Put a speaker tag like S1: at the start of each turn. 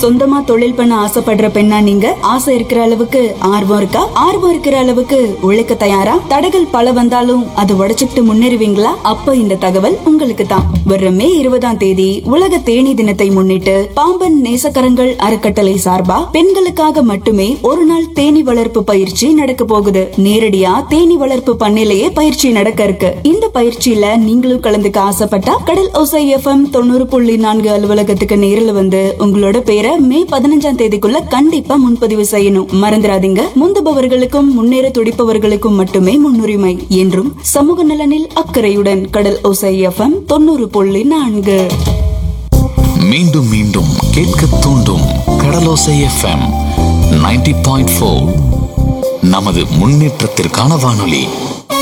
S1: சொந்தமா தொழில் பண்ண ஆசைப்படுற பெண்ணா நீங்க ஆசை இருக்கிற அளவுக்கு ஆர்வம் இருக்கா ஆர்வம் இருக்கிற அளவுக்கு உழைக்க தயாரா தடைகள் பல வந்தாலும் அதை உடைச்சுக்கிட்டு முன்னேறுவீங்களா அப்ப இந்த தகவல் உங்களுக்கு தான் வர்ற மே இருபதாம் தேதி உலக தேனி தினத்தை முன்னிட்டு பாம்பன் நேசக்கரங்கள் அறக்கட்டளை சார்பா பெண்களுக்காக மட்டுமே ஒரு நாள் தேனி வளர்ப்பு பயிற்சி நடக்க போகுது நேரடியா தேனி வளர்ப்பு பண்ணையிலேயே பயிற்சி நடக்க இருக்கு இந்த பயிற்சியில நீங்களும் கலந்துக்க ஆசைப்பட்டா கடல் ஓசை எஃப்எம் தொண்ணூறு புள்ளி நான்கு அலுவலகத்துக்கு நேரில் வந்து உங்களோட பேரை மே பதினஞ்சாம் தேதிக்குள்ள கண்டிப்பா முன்பதிவு செய்யணும் மறந்துடாதீங்க முந்துபவர்களுக்கும் முன்னேற துடிப்பவர்களுக்கும் மட்டுமே முன்னுரிமை என்றும் சமூக நலனில் அக்கறையுடன் கடல் ஓசை எஃப்எம் தொண்ணூறு புள்ளி நான்கு
S2: மீண்டும் மீண்டும் கேட்க தூண்டும் கடலோசை எஃப்எம் 90.4 பாயிண்ட் நமது முன்னேற்றத்திற்கான வானொலி